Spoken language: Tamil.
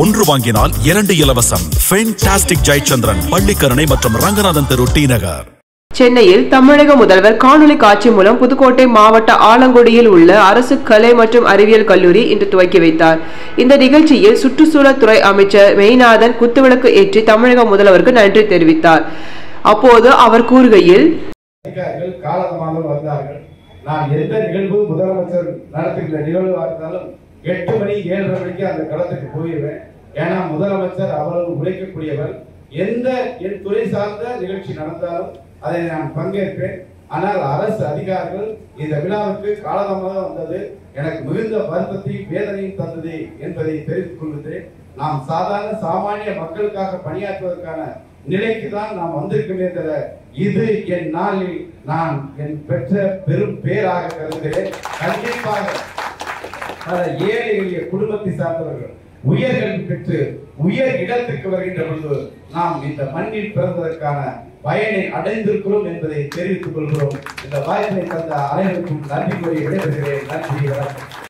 ஒன்று வாங்கினால் இரண்டு இலவசம் ஃபென்டாஸ்டிக் ஜெயச்சந்திரன் பள்ளிக்கரணை மற்றும் ரங்கநாதன் தெரு டி நகர் சென்னையில் தமிழக முதல்வர் காணொலி காட்சி மூலம் புதுக்கோட்டை மாவட்ட ஆலங்குடியில் உள்ள அரசு கலை மற்றும் அறிவியல் கல்லூரி இன்று துவக்கி வைத்தார் இந்த நிகழ்ச்சியில் சுற்றுச்சூழல் துறை அமைச்சர் மெய்நாதன் குத்துவிளக்கு ஏற்றி தமிழக முதல்வருக்கு நன்றி தெரிவித்தார் அப்போது அவர் கூறுகையில் அதிகாரிகள் காலதமாக வந்தார்கள் நான் எந்த நிகழ்வு முதலமைச்சர் நடத்துகின்ற நிகழ்வாக இருந்தாலும் எட்டு மணி ஏழரை மணிக்கு அந்த களத்துக்கு போயிடுவேன் ஏன்னா முதலமைச்சர் அவ்வளவு உழைக்கக்கூடியவர் எந்த என் துறை சார்ந்த நிகழ்ச்சி நடந்தாலும் அதை நான் பங்கேற்பேன் ஆனால் அரசு அதிகாரிகள் இந்த விழாவுக்கு காலதமாக வந்தது எனக்கு மிகுந்த வருத்தத்தையும் வேதனையும் தந்தது என்பதை தெரிவித்துக் கொள்கிறேன் நாம் சாதாரண சாமானிய மக்களுக்காக பணியாற்றுவதற்கான நிலைக்கு தான் நாம் வந்திருக்கிறேன் என்ற இது என் நாளில் நான் என் பெற்ற பெரும் பேராக கருதுகிறேன் கண்டிப்பாக பல ஏழை எளிய குடும்பத்தை சார்ந்தவர்கள் உயர்கள் பெற்று உயர் இடத்துக்கு வருகின்ற பொழுது நாம் இந்த மண்ணில் பிறந்ததற்கான பயனை அடைந்திருக்கிறோம் என்பதை தெரிவித்துக் கொள்கிறோம் இந்த வாய்ப்பை தந்த அனைவருக்கும் நன்றி கூறி விடைபெறுகிறேன் நன்றி வணக்கம்